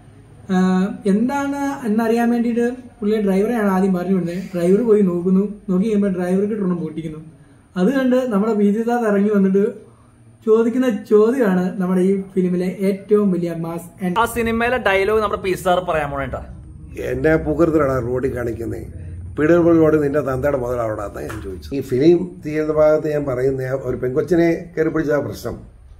ആഹ് എന്താണ് എന്നറിയാൻ വേണ്ടിയിട്ട് പുള്ളിയെ ഡ്രൈവറെയാണ് ആദ്യം പറഞ്ഞു വിടുന്നത് ഡ്രൈവർ പോയി നോക്കുന്നു നോക്കി കഴിയുമ്പോൾ ഡ്രൈവർക്ക് ട്രോണം പൊട്ടിക്കുന്നു അത് കണ്ട് നമ്മുടെ ബി ജി സാർ ഇറങ്ങി വന്നിട്ട് ചോദിക്കുന്ന ചോദ്യമാണ് നമ്മുടെ ഈ ഫിലിമിലെ ഏറ്റവും വലിയ മാസ് ആൻഡ് ആ സിനിമയിലെ ഡയലോഗ് നമ്മുടെ പി സാർ പറയാൻ പോണേട്ടാ എന്നെ പുകർത്തിലാണ് റോഡിൽ കാണിക്കുന്നത് പീഡനപ്പോൾ റോഡ് നിന്റെ തന്തയുടെ മുതലാവടാത്ത ഞാൻ ചോദിച്ചു ഈ ഫിലിം തീരുന്ന ഭാഗത്ത് ഞാൻ പറയുന്ന ഒരു പെൺകൊച്ചിനെ കയറി പിടിച്ച പ്രശ്നം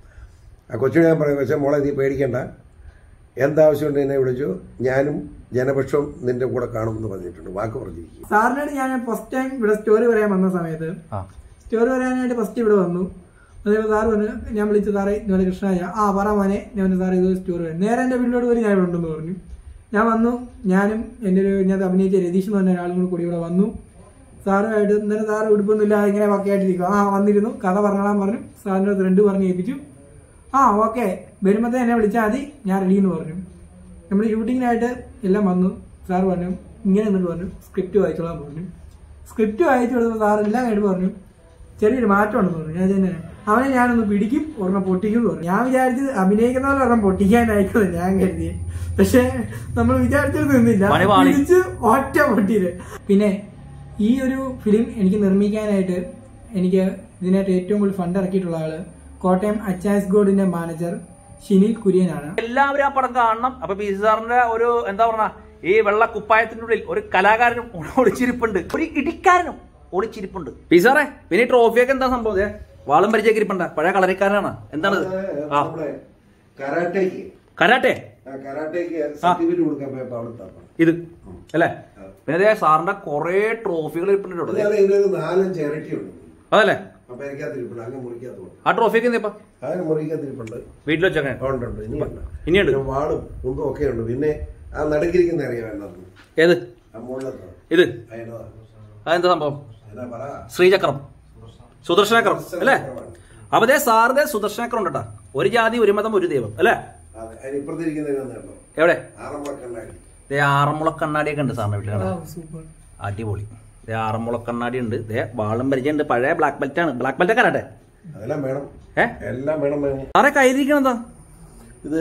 ആ കൊച്ചിനെ ഞാൻ പറയും പക്ഷേ മോളെ നീ പേടിക്കണ്ട എന്താവശ്യമുണ്ട് എന്നെ വിളിച്ചു ഞാനും ജനപക്ഷവും നിന്റെ കൂടെ കാണുമെന്ന് പറഞ്ഞിട്ടുണ്ട് വാക്ക് പറഞ്ഞിരിക്കും സാറിനോട് ഞാൻ ഫസ്റ്റ് ടൈം ഇവിടെ സ്റ്റോറി പറയാൻ വന്ന സമയത്ത് സ്റ്റോറി പറയാനായിട്ട് ഫസ്റ്റ് ഇവിടെ വന്നു അതേപോലെ സാറ് പറഞ്ഞു ഞാൻ വിളിച്ചു സാറേ ഇതുപോലെ കൃഷ്ണായ ആ പറ മോനെ ഞാൻ പറഞ്ഞു സാറേ ഇത് സ്റ്റോറി പറയാം നേരെ എൻ്റെ വീട്ടിലോട്ട് പോയി ഞാൻ ഇവിടെ ഉണ്ടെന്ന് പറഞ്ഞു ഞാൻ വന്നു ഞാനും എൻ്റെ ഒരു ഞാൻ അഭിനയിച്ച രതീഷ് എന്ന് പറഞ്ഞ ഒരാളും കൂടി കൂടി ഇവിടെ വന്നു സാറുമായിട്ട് ഇന്നലെ സാറ് ഉടുപ്പൊന്നുമില്ല ഇങ്ങനെ വർക്കായിട്ടിരിക്കും ആ വന്നിരുന്നു കഥ പറഞ്ഞോളാൻ പറഞ്ഞു സാറിൻ്റെ അടുത്ത് രണ്ട് പറഞ്ഞ് ഏൽപ്പിച്ചു ആ ഓക്കെ വരുമ്പോഴത്തേ എന്നെ വിളിച്ചാൽ മതി ഞാൻ റെഡി എന്ന് പറഞ്ഞു നമ്മൾ ഷൂട്ടിങ്ങിനായിട്ട് എല്ലാം വന്നു സാർ പറഞ്ഞു ഇങ്ങനെ എന്നിട്ട് പറഞ്ഞു സ്ക്രിപ്റ്റ് വായിച്ചോളാൻ പറഞ്ഞു സ്ക്രിപ്റ്റ് വായിച്ചു കൊടുത്തപ്പോൾ സാർ എല്ലാം കഴിഞ്ഞ് പറഞ്ഞു ചെറിയൊരു മാറ്റം ഉണ്ടെന്ന് പറഞ്ഞു ഞാൻ തന്നെ അവനെ ഞാനൊന്ന് പിടിക്കും ഒരെണ്ണം പൊട്ടിക്കും എന്ന് പറഞ്ഞു ഞാൻ വിചാരിച്ചത് അഭിനയിക്കുന്ന പോലെ ഒരെണ്ണം പൊട്ടിക്കാനായിരിക്കും ഞാൻ കരുതി പക്ഷെ നമ്മൾ വിചാരിച്ചത് നിന്നില്ല പണി പാളി. പിടിച്ച് ഒറ്റ പൊട്ടിയില് പിന്നെ ഈ ഒരു ഫിലിം എനിക്ക് നിർമ്മിക്കാനായിട്ട് എനിക്ക് ഇതിനായിട്ട് ഏറ്റവും കൂടുതൽ ഫണ്ട് ഇറക്കിയിട്ടുള്ള ആള് കോട്ടയം അച്ചാസ് ഗോഡിന്റെ മാനേജർ ഷിനിൽ കുര്യനാണ് എല്ലാവരും ആ പടം കാണണം അപ്പൊ പി സി സാറിന്റെ ഒരു എന്താ പറഞ്ഞ ഈ വെള്ള കുപ്പായത്തിന്റെ ഉള്ളിൽ ഒരു കലാകാരനും ഒളിച്ചിരിപ്പുണ്ട് ഒരു ഇടിക്കാരനും ഒളിച്ചിരിപ്പുണ്ട് പി സാറേ പിന്നെ ഈ ട്രോഫിയൊക്കെ എന്താ സംഭവം ദേ, വാളും പരിചയൊക്കെ ഇരിപ്പുണ്ട പഴയ കളരിക്കാരനാണ് എന്താണ് ആ നമ്മുടെ കരാട്ടേക്ക് കരാട്ടെ ആ കരാട്ടേക്ക് സർട്ടിഫിക്കറ്റ് കൊടുക്കാൻ പോയപ്പോൾ അവിടെ തപ്പാണ് ഇത് അല്ലേ പിന്നെ ദേ സാറിന്റെ കൊറേ ട്രോഫികൾ ഇരിപ്പുണ്ട് കേട്ടോ. അതായത് ഇതിനൊരു നാലഞ്ച് ഇരട്ടിയുണ്ട് അതല്ലേ അപ്പൊ എനിക്കകത്തിരിപ്പുണ്ട് അങ്ങ് മുറിക്കകത്തുണ്ട് ആ ട്രോഫിയൊക്കെ എന്തിപ്പാ അങ്ങനെ മുറിക്കകത്തിരിപ്പുണ്ട് വീട്ടിൽ വെച്ചേക്കണേ ഉണ്ട് ഉണ്ട് ഇനിയുണ്ട് ഇനിയുണ്ട് പിന്നെ വാളും കുന്തും ഒക്കെ ഉണ്ട് പിന്നെ ആ നടുക്കിരിക്കുന്ന അറിയാം വേണ്ടത് ഏത് ആ മുകളിലത്തെ ഇത് അതിനോ അതെന്താ സംഭവം എന്നാ പറ ശ്രീചക്രം സുദർശനക്രം അല്ലേ അപ്പൊ ദേ സാറിന്റെ സുദർശനക്രം ഉണ്ട് കേട്ടാ ഒരു ജാതി ഒരു മതം ഒരു ദൈവം അല്ലേ അതെ അതിനിപ്പുറത്തിരിക്കുന്നതിനൊന്നും കണ്ടോ എവിടെ ആറന്മുള കണ്ണാടി ദേ ആറന്മുള കണ്ണാടിയൊക്കെ ഉണ്ട് സാറിന്റെ വീട്ടിൽ കാണാൻ. സൂപ്പർ അടിപൊളി ദേ ആറന്മുള കണ്ണാടി ഉണ്ട് ദേ വാളും പരിചയം ഉണ്ട് പഴയ ബ്ലാക്ക് ബെൽറ്റ് ആണ് ബ്ലാക്ക് ബെൽറ്റ് കരാട്ടെ അതെല്ലാം വേണം ഏ എല്ലാം വേണം വേണം സാറേ കയ്യിലിരിക്കണെന്താ ഇത്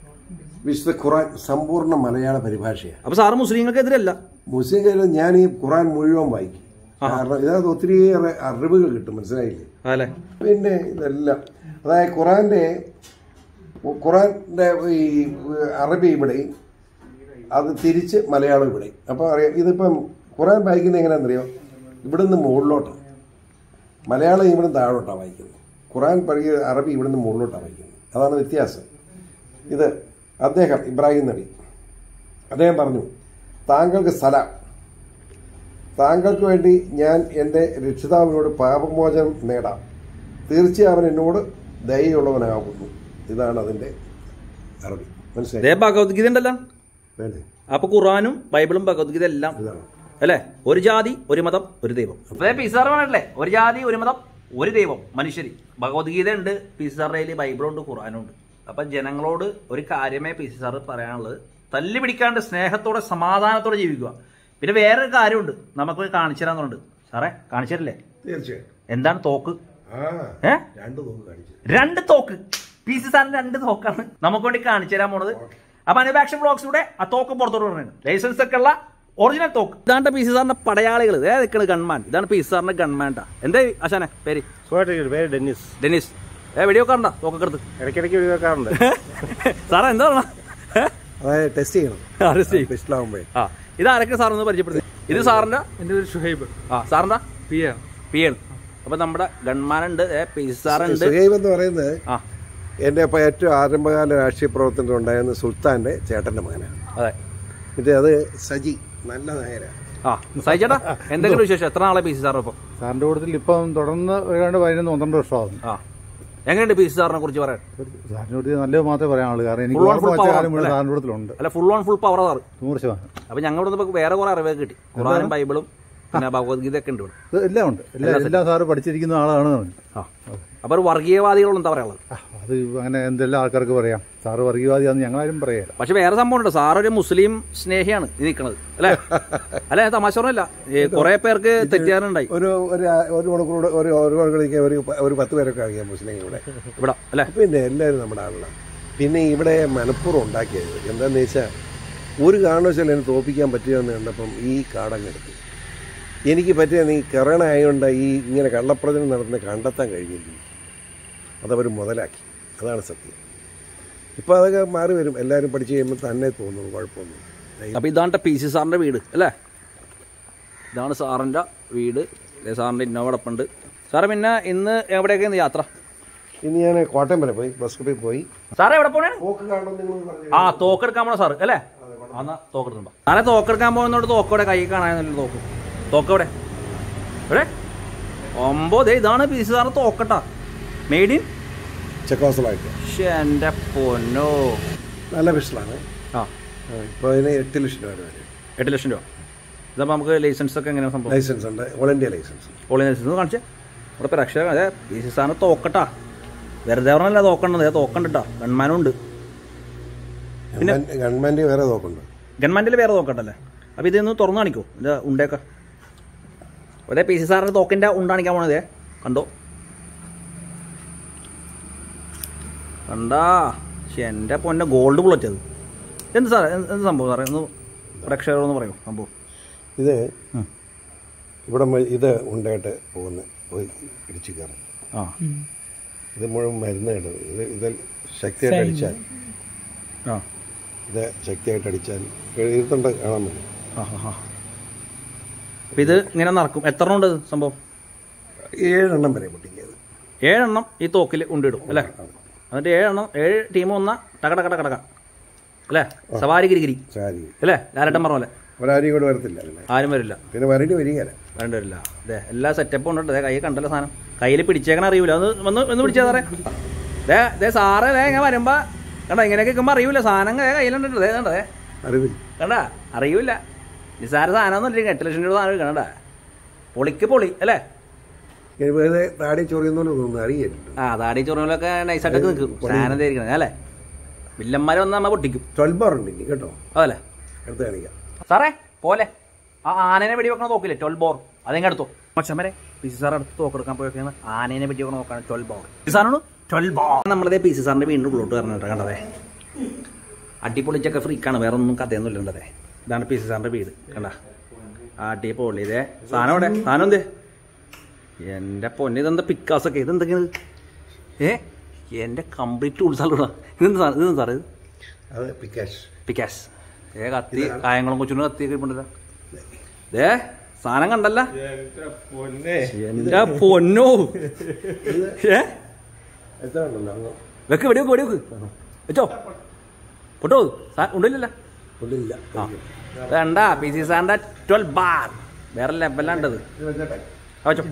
വിശുദ്ധ ഖുറാൻ സമ്പൂർണ്ണ മലയാള പരിഭാഷയാണ് അപ്പൊ സാറ് മുസ്ലിങ്ങൾക്കെതിരല്ല മുസ്ലിം കാര്യം ഞാൻ ഈ ഖുറാൻ മുഴുവൻ വായിക്കും കാരണം ഇതിനകത്ത് ഒത്തിരിയേറെ അറിവുകൾ കിട്ടും മനസ്സിലായില്ലേ അല്ലേ പിന്നെ ഇതെല്ലാം അതായത് ഖുറാന്റെ ഖുറാന്റെ ഈ അറബി ഇവിടെയും അത് തിരിച്ച് മലയാളം ഇവിടെയും അപ്പോൾ അറിയാം ഇതിപ്പം ഖുറാൻ വായിക്കുന്നത് എങ്ങനെയാണെന്നറിയോ ഇവിടുന്ന് മുകളിലോട്ടാണ് മലയാളം ഇവിടുന്ന് താഴോട്ടാണ് വായിക്കുന്നത് ഖുറാൻ പഠിക്കുന്ന അറബി ഇവിടുന്ന് മുകളിലോട്ടാണ് വായിക്കുന്നത് അതാണ് വ്യത്യാസം ഇത് അദ്ദേഹം ഇബ്രാഹിം നബി അദ്ദേഹം പറഞ്ഞു താങ്കൾക്ക് സലാം താങ്കൾക്ക് വേണ്ടി ഞാൻ എൻ്റെ രക്ഷിതാവിനോട് പാപമോചനം നേടാം തീർച്ചയായും അവൻ എന്നോട് ദയുള്ളവനാകുന്നു ഇതാണ് അതിൻ്റെ അറബി മനസ്സിലായി ദേ ഭഗവത്ഗീത ഉണ്ടല്ലോ അല്ലേ? അപ്പൊ ഖുറാനും ബൈബിളും ഭഗവത്ഗീത എല്ലാം ഇതാണ് അല്ലേ ഒരു ജാതി ഒരു മതം ഒരു ദൈവം അപ്പൊ പിസാർ പറഞ്ഞല്ലേ ഒരു ജാതി ഒരു മതം ഒരു ദൈവം മനുഷ്യര് ഭഗവത്ഗീത ഉണ്ട് പിസാറിൽ ബൈബിളുണ്ട് ഖുറാനുണ്ട് അപ്പൊ ജനങ്ങളോട് ഒരു കാര്യമേ പി സാർ പറയാനുള്ളത് തല്ലി പിടിക്കാണ്ട് സ്നേഹത്തോടെ സമാധാനത്തോടെ ജീവിക്കുക പിന്നെ വേറൊരു കാര്യമുണ്ട് നമുക്ക് കാണിച്ചു തരാന്നുണ്ട് സാറേ കാണിച്ചു തരില്ലേ തീർച്ചയായും എന്താണ് തോക്ക് ആ ഏ രണ്ട് തോക്ക് കാണിച്ചു രണ്ട് തോക്ക് പി സി സാറിന് രണ്ട് തോക്കാണ് നമുക്ക് വേണ്ടി കാണിച്ചു തരാൻ പോണത് അപ്പൊ അനുപാക്ഷൻ ബ്ലോക്സിലൂടെ ആ തോക്ക് പുറത്തോട്ട് പറയുന്നത് ലൈസൻസ് ഒക്കെ ഉള്ള ഒറിജിനൽ തോക്ക് ഇതാണ് പി സി സാറിന്റെ പടയാളികൾ ഇതേ നിൽക്കുന്നത് ഗൺമാൻ ഇതാണ് പി സി സാറിന്റെ ഗൺമാൻ ട്ടാ എന്തേ ആശാനെ പേര് സുഖമായിട്ടിരിക്കുന്നു പേര് ഡെന്നിസ് ഡെന്നിസ് ഏ വെടിയൊക്കെ ഉണ്ടോ തോക്കൊക്കെ എടുത്ത് ഇടയ്ക്കിടയ്ക്ക് ഒഴിവാക്കാറുണ്ട് സാറേ എന്താ പറഞ്ഞ അതായത് ടെസ്റ്റ് ചെയ്യണം പിസ്റ്റലാവുമ്പോഴേ ആ ഇത് ആരൊക്കെ സാർ ഒന്ന് പരിചയപ്പെടുത്തി ഇത് സാറിന്റെ എൻ്റെ പേര് ഷുഹൈബ് ആ സാറിന്റെ പി എ പി ആണ് അപ്പൊ നമ്മുടെ ഗൺമാൻ ഉണ്ട് ഏ, പി സി സാറുണ്ട് സുഹൈബ് എന്ന് പറയുന്നത് ആ എൻ്റെ ഇപ്പോൾ ഏറ്റവും ആരംഭകാല രാഷ്ട്രീയ പ്രവർത്തനം ഉണ്ടായിരുന്ന സുൽത്താൻ്റെ ചേട്ടൻ്റെ മകനാണ് അതെ എന്നിട്ട് അത് സജി നല്ല നായരാണ് ആ സഹിച്ചേട്ടാ എന്തെങ്കിലും വിശേഷം എത്ര നാളെ പി സി സാറിന് ഇപ്പം സാറിന്റെ കൂട്ടത്തിൽ ഇപ്പം തുടർന്ന് ഏതാണ്ട് പതിനൊന്ന് പന്ത്രണ്ട് വർഷമാകും ആ എങ്ങനെയുണ്ട് പി സി സാറിനെ കുറിച്ച് പറയാൻ സാറിന്റെ കൂട്ടത്തിൽ നല്ലത് മാത്രമേ പറയാനുള്ളൂ കാരണം എനിക്ക് Full on ഓർമ്മ full വെച്ച power കാലം മുഴുവൻ അല്ലേ? സാറിന്റെ കൂട്ടത്തിലുണ്ട് അല്ല full on full power sir നൂറ് ശതമാനം അപ്പൊ ഞങ്ങളുടെ ഇപ്പൊ വേറെ കുറെ അറിവൊക്കെ കിട്ടി ഖുറാനും ബൈബിളും പിന്നെ ഭഗവത്ഗീത ഒക്കെ ഉണ്ട് ഇവിടെ ഇത് എല്ലാം ഉണ്ട് എല്ലാം എല്ലാം സാറ് പഠിച്ചിരിക്കുന്ന ആളാണ് പറഞ്ഞു. ആ അപ്പൊ ഒരു വർഗീയവാദികളും എന്താ പറയാനുള്ളത് ആ, അത് അങ്ങനെ എന്തെല്ലാം ആൾക്കാർക്ക് പറയാം സാറ് വർഗീയവാദിയാന്ന് ഞങ്ങളാരും പറയല പക്ഷെ വേറെ സംഭവം ഉണ്ട് സാർ ഒരു മുസ്ലിം സ്നേഹിയാണ് ഈ നിൽക്കുന്നത് അല്ലേ അല്ലെ തമാശ പറഞ്ഞല്ല കുറെ പേർക്ക് തെറ്റിയാറുണ്ടായി ഒരു ഒരു ഒരു മണിക്കൂർ ഒരു ഒരു മണിക്കൂറേക്ക് ഒരു പ- ഒരു പത്ത് പേരൊക്കെ അറിയാം മുസ്ലിം ഇവിടെ ഇവിടെ അല്ലെ പിന്നെ എല്ലാവരും നമ്മുടെ ആളാണ് പിന്നെ ഇവിടെ മനഃപൂർവ്വം ഉണ്ടാക്കിയത് എന്താണെന്ന് വെച്ചാൽ ഒരു കാരണവശാലും എന്നെ തോപ്പിക്കാൻ പറ്റുമെന്ന് കണ്ടപ്പം ഈ കാടങ്ങെടുത്തു എനിക്ക് പറ്റിയ നീ കറണായതുകൊണ്ട് ഈ ഇങ്ങനെ കള്ളപ്രചനം നടന്ന് കണ്ടെത്താൻ കഴിഞ്ഞില്ല അതവർ മുതലാക്കി അതാണ് സത്യം ഇപ്പോൾ അതൊക്കെ മാറി വരും എല്ലാവരും പഠിച്ച് കഴിയുമ്പോൾ തന്നെ തോന്നും കുഴപ്പമൊന്നും അപ്പോൾ ഇതാണ് പി സി സാറിൻ്റെ വീട് അല്ലേ ഇതാണ് സാറിൻ്റെ വീട് ദേ സാറിൻ്റെ ഇന്നോവ കിടപ്പുണ്ട് സാറേ പിന്നെ ഇന്ന് എവിടെയൊക്കെയാണ് യാത്ര ഇന്ന് ഞാൻ കോട്ടയം വരെ പോയി ബസ് സ്റ്റോപ്പിൽ പോയി സാറേ എവിടെ പോണേ പോക്ക് കാണണം നിങ്ങൾ പറഞ്ഞു ആ തോക്കെടുക്കാൻ പോണോ സാറ് അല്ലേ എന്നാ തോക്കെടുത്തുണ്ടോ സാറേ തോക്കെടുക്കാൻ പോകുന്നോട് തോക്കോടെ കൈ കാണാനല്ലോ തോക്ക് തോക്കവിടെ എവിടെ ഒമ്പത് ദേ ഇതാണ് പി സി സാറിന് തോക്കട്ടാ മെയ്ഡ് ഇൻ ചെക്കോസലായിട്ട് പക്ഷേ എൻ്റെ പൊന്നോ നല്ല പിസ്റ്റളാണ് ആ ഇപ്പോൾ അതിന് എട്ട് ലക്ഷം രൂപ വരെ എട്ട് ലക്ഷം രൂപ ഇതപ്പോൾ നമുക്ക് ലൈസൻസ് ഒക്കെ എങ്ങനെയാണ് സംഭവം ലൈസൻസ് ഉണ്ട് all India licence online licence കാണിച്ചേ ഇവിടെ ഇപ്പോൾ രക്ഷ അതെ പി സി സാറിന് തോക്കട്ടാ വെറുതെ പറഞ്ഞല്ല തോക്കണ്ടത് തോക്കണ്ടിട്ടാ ഗൺമാനും ഉണ്ട് ഗവൺമെൻറ് വേറെ നോക്കുന്നുണ്ട് ഗവൺമെൻറ്റിൽ വേറെ തോക്കണ്ടല്ലേ അപ്പോൾ ഇതൊന്ന് തുറന്നു കാണിക്കോ ഇത് ഉണ്ടേക്ക ഒരേ പി സി സാറിൻ്റെ തോക്കിൻ്റെ ഉണ്ട കാണിക്കാൻ പോണതേ കണ്ടോ കണ്ടാ പക്ഷെ എൻ്റെ പൊന്നെ ഗോൾഡ് ബുള്ളറ്റ് അത് എന്ത് സാറേ എന്ത് എന്ത് സംഭവം സാറേ ഒന്ന് പ്രേക്ഷകരോന്ന് പറയൂ സംഭവം ഇത് ഉം. ഇവിടെ മ- ഇത് ഉണ്ടായിട്ട് പോകുന്നു പോയി ഇടിച്ചു കയറും ആ ഇത് മുഴുവൻ മരുന്ന് കേട്ടത് ഇത് ഇത് ശക്തിയായിട്ട് അടിച്ചാൽ ആ ഇത് ശക്തിയായിട്ട് അടിച്ചാൽ എഴുത്തുണ്ട് കാണാൻ പറ്റും ആ ആ ആ അപ്പം ഇത് ഇങ്ങനെ നടക്കും എത്ര എണ്ണം ഉണ്ട് ഇത് സംഭവം ഏഴെണ്ണം വരെ പൊട്ടിക്കിയത് ഏഴെണ്ണം ഈ തോക്കിൽ ഉണ്ടിടും അല്ലേ എന്നിട്ട് ഏഴെണ്ണം ഏഴ് ടീം വന്നാൽ ടക ടക ടക ടക അല്ലേ സവാരി ഗിരിഗിരി സാരി അല്ലേ ലാലട്ടൻ പറഞ്ഞ പോലെ ഒരാരും കൂടെ വരത്തില്ല പിന്നെ ആരും വരില്ല പിന്നെ വരേണ്ടി വരികയില്ല വേണ്ട വരില്ല അതെ എല്ലാ സെറ്റപ്പും ഉണ്ട് അതെ കൈ കണ്ടല്ലോ സാധനം കയ്യിൽ പിടിച്ചേക്കണ അറിയൂല ഒന്ന് ഒന്ന് ഒന്ന് പിടിച്ചാ സാറേ ദേ ദേ സാറേ ദേ ഇങ്ങനെ വരുമ്പോ കണ്ട ഇങ്ങനെയൊക്കെ നിൽക്കുമ്പോൾ അറിയൂല സാധനം ദേ കയ്യിലുണ്ട് ദേ കണ്ടേ അറിവില്ല കണ്ട അറിയൂല നിസാര സാധനം ഒന്നും എട്ട് ലക്ഷം രൂപ സാധനം എടുക്കണ പൊളിക്ക് പൊളി അല്ലേ ഇനി വെറുതെ താടി ചൊറിയുന്നോണ്ട് തോന്നുന്നു അറിയില്ല ആ താടി ചൊറികളൊക്കെ നൈസായിട്ടൊക്കെ നിൽക്കും സാധനം ധരിക്കണം അല്ലേ വില്ലന്മാരെ വന്നാൽ നമ്മ പൊട്ടിക്കും ട്വൽവ് ബാർ ഉണ്ട് ഇനി കേട്ടോ അതല്ലേ എടുത്ത് കാണിക്കാം സാറേ പോലെ ആ ആനേനെ വെടി വെക്കണ നോക്കില്ലേ ട്വൽവ് ബോർ അതെങ്ങനെ എടുത്തോ മച്ചമ്മരെ പി സി സാർ അടുത്ത് തോക്കെടുക്കാൻ പോയൊക്കെയാണ് ആനേനെ വെടി വെക്കണ നോക്കാണ് ട്വൽവ് ബോർ പി സാറാണ് ട്വൽവ് ബോർ നമ്മളതേ പി സി സാറിന്റെ വീണ്ടും ഉള്ളോട്ട് പറഞ്ഞിട്ട് കണ്ടതേ അടിപൊളിച്ചൊക്കെ ഫ്രീക്കാണ് വേറെ ഒന്നും കഥയൊന്നും ഇല്ലണ്ടതേ ഇതാണ് പി സി സാറിന്റെ വീട് കണ്ട അടിപൊളി ഇതേ സാധനം ഇവിടെ സാധനം എന്തേ എൻ്റെ പൊന്നെ ഇതെന്താ പിക്കാസൊക്കെ ഇതെന്തൊക്കെയാണ് ഏ എൻ്റെ കംപ്ലീറ്റ് ഉത്സാഹം ഇതെന്താ സാധനം ഇതെന്താ സാറേ ഇത് അത് പിക്കാഷ് പിക്കാസ് ഏ കത്തി കായങ്ങളും കൊച്ചിനും കത്തി കിട്ടുണ്ടല്ലോ ദേ സാധനം കണ്ടല്ല എന്റെ പൊന്നോ ഏ എത്ര ഉണ്ടല്ലോ അങ്ങ് വെക്ക് വെടി വെക്ക് വെടി വെക്ക് വെച്ചോ പൊട്ടോ സാ- ഉണ്ടില്ലല്ലോ ഉള്ളില്ല ആ വേണ്ട പി സി സാറിന്റെ ട്വൽവ് ബാർ വേറെ ലെവലാണ്ടത് ഇത് വെച്ചോട്ടെ ആ, വെച്ചോ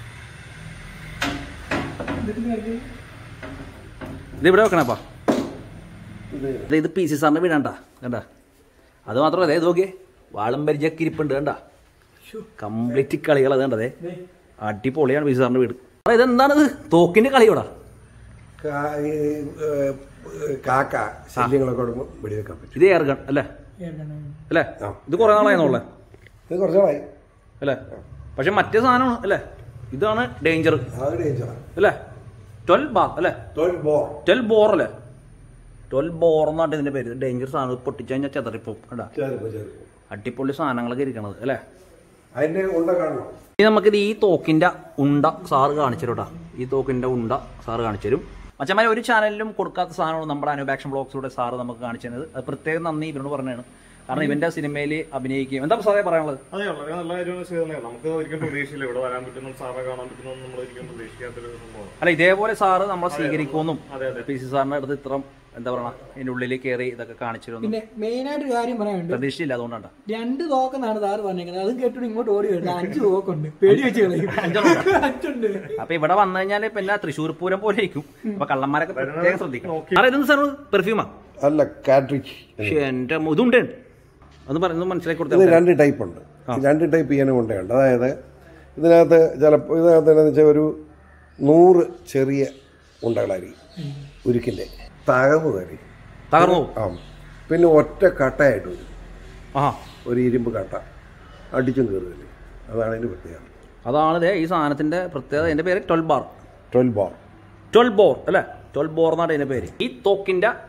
ഇത് ഇവിടെ വെക്കണപ്പാ ഇത് ഇത് പി സി സാറിന്റെ വീടാണ്ടാ കണ്ട അത് മാത്രമല്ല അതേ നോക്കിയേ വാളം പരിചയൊക്കെ ഇരിപ്പുണ്ട് കണ്ട കംപ്ലീറ്റ് കളികൾ അത് കണ്ടതേ അടിപൊളിയാണ് പി സി സാറിന്റെ വീട് അപ്പൊ ഇതെന്താണിത് തോക്കിന്റെ കളിയോടാ കാ- ഈ, ഏ, കാക്ക ശല്യങ്ങളൊക്കെ കൊടുക്കുമ്പോൾ വെടിവെക്കാൻ പറ്റും ഇത് എയർ ഗൺ അല്ലേ അല്ലേ ആ. ഇത് കുറെ നാളായെന്നുള്ളേ ഇത് കുറച്ചാളായി അല്ലേ പക്ഷെ മറ്റേ സാധനമാണ് അല്ലേ ഇതാണ് ഡേഞ്ചർ അത് ഡേഞ്ചറാണ് അല്ലേ ട്വൽവ് ബാർ അല്ലേ ട്വൽവ് ബോർ ട്വൽവ് ബോർ അല്ലേ ട്വൽവ് ബോർ എന്നാണ് ഇതിന്റെ പേര് ഡേഞ്ചർ സാധനം പൊട്ടിച്ചു കഴിഞ്ഞാൽ ചെതറിപ്പോ കണ്ടാ ചെറുപ്പം ചെറുപ്പം അടിപൊളി സാധനങ്ങളൊക്കെ ഇരിക്കണത് അല്ലേ അതിന്റെ ഉണ്ട കാണണോ ഇനി നമുക്കിത് ഈ തോക്കിന്റെ ഉണ്ട സാറ് കാണിച്ചു തരും കേട്ടോ ഈ തോക്കിന്റെ ഉണ്ട സാറ് കാണിച്ചു തരും മച്ചന്മാരെ ഒരു ചാനലിലും കൊടുക്കാത്ത സാധനമാണ് നമ്മുടെ അനുപാക്ഷൻ ബ്ലോഗ്സിലൂടെ സാറ് നമുക്ക് കാണിച്ചു തന്നത് അത് പ്രത്യേകം നന്ദി ഇവരോട് പറഞ്ഞാണ് കാരണം ഇവന്റെ സിനിമയിൽ അഭിനയിക്കുകയും എന്താ സാറേ പറയാനുള്ളത് അതെ വളരെ നല്ല കാര്യമാണ് ചെയ്തത് നമുക്ക് ഒരിക്കലും പ്രതീക്ഷയില്ല ഇവിടെ വരാൻ പറ്റുന്ന സാറെ കാണാൻ പറ്റുന്ന നമ്മൾ ഒരിക്കലും പ്രതീക്ഷിക്കാത്തൊരു സംഭവമാണ് അല്ല ഇതേപോലെ സാറ് നമ്മളെ സ്വീകരിക്കുമെന്നും അതെ, അതെ. പി സി സാറിന്റെ അടുത്ത് ഇത്രം എന്താ പറയണ ഇതിന്റെ ഉള്ളിൽ കയറി ഇതൊക്കെ കാണിച്ചു തരുമെന്നും പിന്നെ മെയിൻ ആയിട്ട് ഒരു കാര്യം പറയാനുണ്ട് പ്രതീക്ഷയില്ല അതുകൊണ്ടാണ് രണ്ട് തോക്കെന്നാണ് സാറ് പറഞ്ഞേക്കുന്നത് അതും കേട്ടിട്ട് ഇങ്ങോട്ട് ഓടി വരുന്നത് അഞ്ച് തോക്കുണ്ട് പേടി വെച്ച് കളയും അഞ്ചുണ്ട് അപ്പൊ ഇവിടെ വന്നു കഴിഞ്ഞാൽ പിന്നെ തൃശ്ശൂർ പൂരം പോലെ ഇരിക്കും അപ്പൊ കള്ളന്മാരൊക്കെ പ്രത്യേകം ശ്രദ്ധിക്കണം സാറേ ഇതെന്ത് സാർ പെർഫ്യൂമാ അല്ല കാട്രിച്ച് പക്ഷെ എന്റെ ഇതുണ്ട് അത് പറയുന്നത് മനസ്സിലാക്കി ഇത് കൊടുത്ത രണ്ട് ടൈപ്പ് ഉണ്ട് ഈ രണ്ട് ടൈപ്പ് ചെയ്യാനും കൊണ്ടുണ്ട് അതായത് ഇതിനകത്ത് ചിലപ്പോൾ ഇതിനകത്ത് എന്താണെന്ന് വെച്ചാൽ ഒരു നൂറ് ചെറിയ ഉണ്ടകളായിരിക്കും ഉരുക്കിൻ്റെ തകവ് കയറി തകർന്നു പോകും ആ പിന്നെ ഒറ്റ കട്ടയായിട്ട് വരും ആ ഒരു ഇരുമ്പ് കട്ട അടിച്ചും കയറുകയില്ലേ അതാണ് അതിൻ്റെ പ്രത്യേകത അതാണ് ദേ ഈ സാധനത്തിന്റെ പ്രത്യേകത എന്റെ പേര് twelve bar twelve bar twelve bore അല്ലേ ട്വൽവ് ബോർ എന്നാണ് ഇതിന്റെ പേര് ഈ തോക്കിന്റെ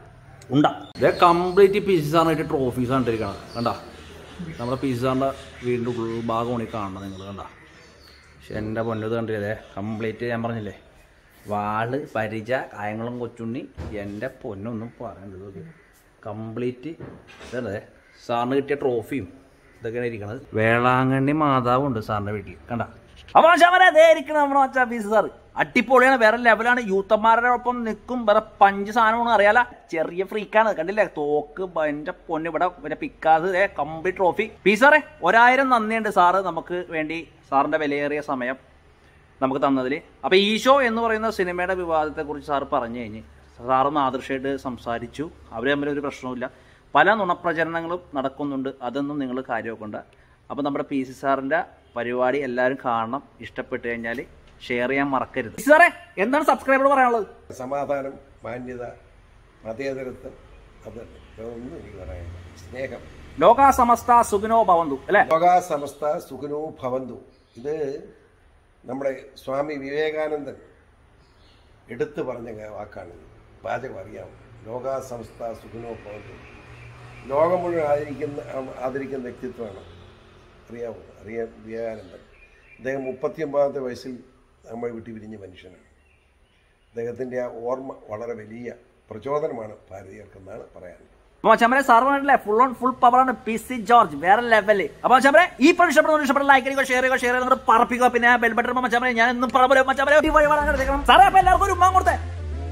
ഉണ്ട ഇതേ കംപ്ലീറ്റ് പീസസാണ് ട്രോഫീസ് കണ്ടിരിക്കണം കണ്ട നമ്മുടെ പീസസാറിൻ്റെ വീടിൻ്റെ ഉൾഭാഗമാണ് ഈ കാണുന്നത് നിങ്ങൾ കണ്ട പക്ഷെ എൻ്റെ പൊന്നത് കണ്ടില്ലേ കംപ്ലീറ്റ് ഞാൻ പറഞ്ഞില്ലേ വാള് പരിച കായങ്ങളും കൊച്ചുണ്ണി എൻ്റെ പൊന്നൊന്നും പറയേണ്ടത് കംപ്ലീറ്റ് ഇതല്ലേ സാറിന് കിട്ടിയ ട്രോഫിയും ഇതൊക്കെയാണ് ഇരിക്കണത് വേളാങ്കണ്ണി മാതാവുണ്ട് സാറിൻ്റെ വീട്ടിൽ കണ്ട അപ്പൊ മച്ചാമാരെ അതേ ഇരിക്കണം നമ്മുടെ മച്ചാ പീസ് സാർ അടിപൊളിയാണ് വേറെ ലെവലാണ് യൂത്തന്മാരുടെ ഒപ്പം നിൽക്കും വേറെ പഞ്ച് സാധനമാണ് അറിയാല ചെറിയ ഫ്രീക്കാണ് കണ്ടില്ലേ തോക്ക് എൻ്റെ പൊന്ന് ഇവിടെ പിന്നെ പിക്കാസ് കംപ്ലീറ്റ് ട്രോഫി പീസ് സാറേ ഒരായിരം നന്ദിയുണ്ട് സാറ് നമുക്ക് വേണ്ടി സാറിന്റെ വിലയേറിയ സമയം നമുക്ക് തന്നതിൽ അപ്പോൾ ഈശോ എന്ന് പറയുന്ന സിനിമയുടെ വിവാദത്തെക്കുറിച്ച് സാറ് പറഞ്ഞു കഴിഞ്ഞ് സാറൊന്ന് ആദർശമായിട്ട് സംസാരിച്ചു അവർ തമ്മിൽ ഒരു പ്രശ്നവുമില്ല പല നുണപ്രചരണങ്ങളും നടക്കുന്നുണ്ട് അതൊന്നും നിങ്ങൾ കാര്യമാക്കണ്ട അപ്പോൾ നമ്മുടെ പി സി സാറിൻ്റെ പരിപാടി എല്ലാവരും കാണണം ഇഷ്ടപ്പെട്ട് കഴിഞ്ഞാൽ ഷെയർ ചെയ്യാൻ മറക്കരുത് പി സി സാറേ എന്താണ് സബ്സ്ക്രൈബർ പറയാനുള്ളത് സമാധാനം മാന്യത മതേതരത്വം അത് ഒന്നും എനിക്ക് പറയാനില്ല സ്നേഹം ലോക സമസ്ത സുഖിനോ ഭവന്തു അല്ലേ ലോകാ സമസ്ത സുഖനോ ഭവന്തു ഇത് നമ്മുടെ സ്വാമി വിവേകാനന്ദൻ എടുത്തു പറഞ്ഞ വാക്കാണ് പാചകം അറിയാം ലോകാ സമസ്ത സുഖനോ ഭവന്തു ലോകം മുഴുവൻ ആദരിക്കുന്ന ആദരിക്കുന്ന വ്യക്തിത്വമാണ് അറിയാമോ അറിയാം വിവേകാനന്ദൻ അദ്ദേഹം മുപ്പത്തിയൊമ്പതാമത്തെ വയസ്സിൽ നമ്മൾ വിട്ടു പിരിഞ്ഞ മനുഷ്യനാണ് അദ്ദേഹത്തിൻ്റെ ആ ഓർമ്മ വളരെ വലിയ പ്രചോദനമാണ് ഭാരതീയർക്കെന്നാണ് പറയാനുള്ളത് അപ്പൊ ചമരെ സാർ പറഞ്ഞില്ലേ ഫുൾ ഓൺ ഫുൾ പവറാണ് പി സി ജോർജ് വേറെ ലെവല് അപ്പൊ ചമരെ ഈ പണി ഇഷ്ടപ്പെടുന്ന ഇഷ്ടപ്പെട്ട ലൈക്ക് ചെയ്യുക ഷെയർ ചെയ്യുക ഷെയർ ചെയ്യുക പറപ്പിക്കുക പിന്നെ ബെൽ ബട്ടൺ മച്ചമരെ ഞാൻ എന്നും പറഞ്ഞു മച്ചമരെ സാറേ അപ്പൊ എല്ലാവർക്കും ഒരു ഉമ്മാൻ കൊടുത്തേ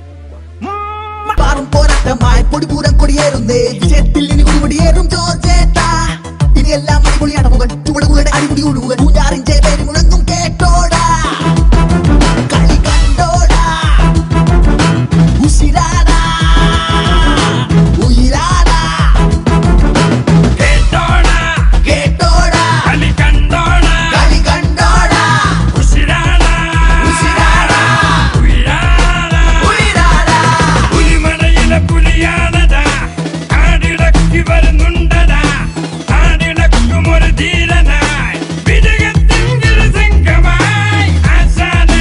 പാറും പോരാട്ടമായി പൊടിപൂരം കൊടിയേറുന്നേ വിജയത്തിൽ ഇനി കുടിയേറും ജോർജേട്ട ഇനി എല്ലാം അടിപൊളിയാണ് മുകൾ ചുവടുകളുടെ അടിപൊളി ഒഴുകുകൾ പൂഞ്ഞാറിന്റെ പേര് മുഴങ്ങും കേട്ടോടാ കളി കണ്ടോടാ ഉശിരാടാ ഉയിരാടാ കേട്ടോടാ കേട്ടോടാ കളി കണ്ടോടാ കളി കണ്ടോടാ ഉശിരാടാ ഉശിരാടാ ഉയിരാടാ ഉയിരാടാ പുലിമലയിലെ പുലിയാണതാ ആടിളക്കി വരുന്നുണ്ടതാ ആടിളക്കും ഒരു ധീരനായി വിജയത്തിൻ സംഘമായി ആശാനേ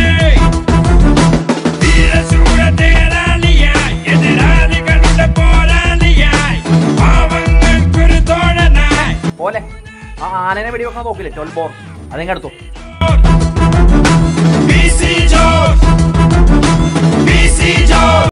വീരശൂര തേരാളിയായി എതിരാളികളുടെ പോരാളിയായി പാവങ്ങൾക്കൊരു തോഴനായി പോലെ ആ ആനനെ വെടിവെക്കാൻ നോക്കില്ലേ ട്വൽവ് ബോർ അതെങ്ങനെ എടുത്തു P C George P C George